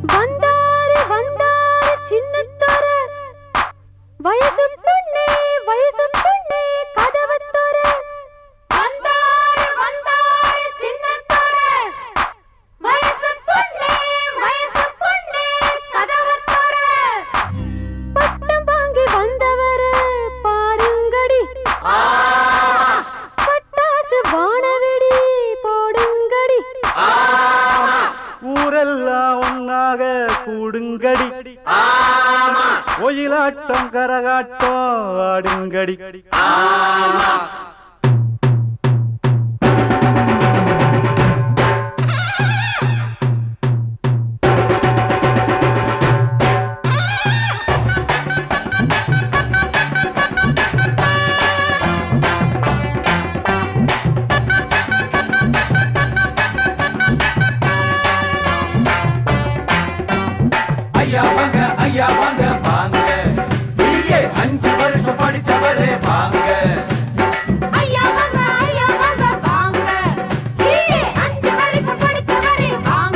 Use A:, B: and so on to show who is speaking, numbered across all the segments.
A: வந்தாரு வந்தாரு சின்னத்தோர வயசு பொண்ணே வயசு பொண்ணே கதவு தோர வந்தாரு வந்தாரு சின்னத்தோர வயசு பொண்ணே வயசு பொண்ணே கதவு தோர பட்டம் வாங்கி வந்தவரு பாருங்கடி பட்டாசு வானவெடி போடுங்கடி
B: ஊரெல்லாம் ஒன்னாக கூடுங்கடி ஒயிலாட்டம் கரகாட்டம் ஆடுங்கடி
C: ஐயா வாங்க ஐயா வாங்க வாங்க பிஏ அஞ்சு வருஷம் படிச்சவரே வாங்க
A: ஐயா வாங்க ஐயா வாங்க வாங்க கீழே அஞ்சு வருஷம் படிச்சவரே வாங்க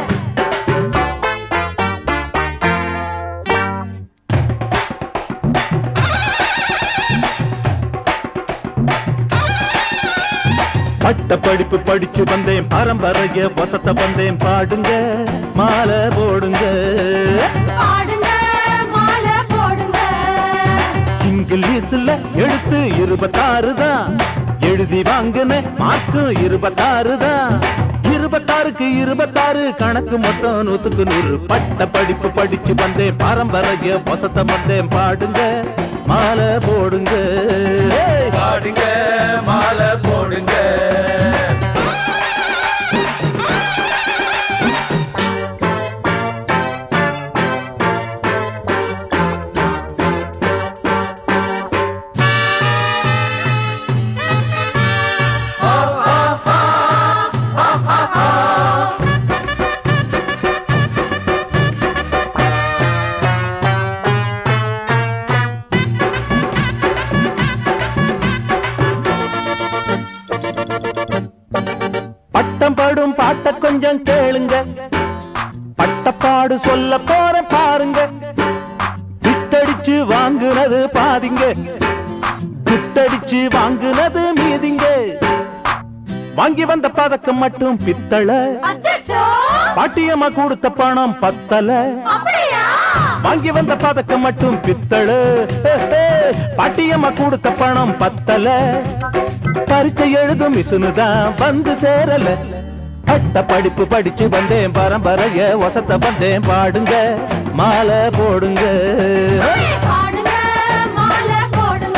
B: பட்ட படிப்பு படிச்சு வந்தேன் பரம்பரைய வசத்த வந்தேன் பாடுங்க மாலை போடுங்க
A: பாடுங்க மாலை போடுங்க
B: இங்கிலீஷ்ல எழுத்து இருபத்தாறு தான் எழுதி வாங்கின மார்க்கு இருபத்தாறு தான் இருபத்தாறுக்கு இருபத்தாறு கணக்கு மொத்தம் நூத்துக்கு நூறு பட்ட படிப்பு படிச்சு வந்தேன் பாரம்பரிய வசத்த வந்தேன் பாடுங்க மாலை போடுங்க
C: பாடுங்க மாலை போடுங்க
B: பட்டம் படும் பாட்ட கொஞ்சம் கேளுங்க பட்டப்பாடு சொல்ல போற பாருங்க விட்டடிச்சு வாங்குனது பாதிங்க விட்டடிச்சு வாங்குனது மீதிங்க வாங்கி வந்த பதக்கம் மட்டும் பித்தள
A: அச்சச்சோ
B: பாட்டியம்மா கொடுத்த பணம் பத்தல
A: அப்படியா
B: வாங்கி வந்த பதக்கம் மட்டும் பித்தள பாட்டியம்மா கொடுத்த பணம் பத்தல பரீட்சை எழுதும் மிசுனுதான் வந்து சேரல பட்ட படிப்பு படிச்சு வந்தேன் பரம்பரைய வசத்த வந்தேன் பாடுங்க மாலை போடுங்க
A: பாடுங்க மாலை போடுங்க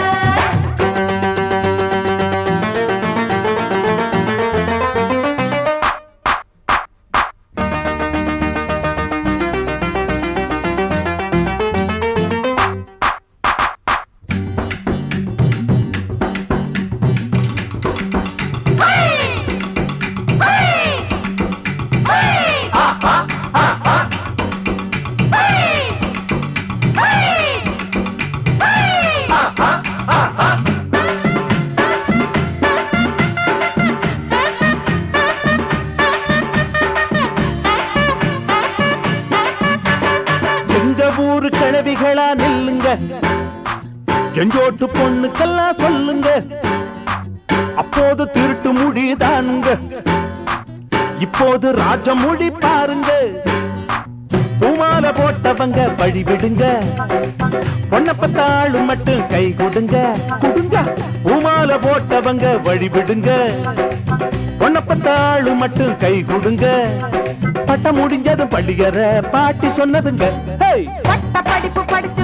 B: எங்க ஊரு கிழவிகளா நில்லுங்க எஞ்சோட்டு பொண்ணுக்கெல்லாம் சொல்லுங்க அப்போது திருட்டு முடிதானுங்க இப்போது ராஜமொழி பாருங்க பூமால போட்டவங்க வழி விடுங்க பொண்ணப்பத்தாளு மட்டும் கை கொடுங்க கொடுங்க பூமால போட்டவங்க வழி விடுங்க பொண்ணப்பத்தாளு மட்டும் கை கொடுங்க பட்டம் முடிஞ்சதும் பள்ளியற பாட்டி சொன்னதுங்க ஹேய்
A: பட்ட படிப்பு படிச்ச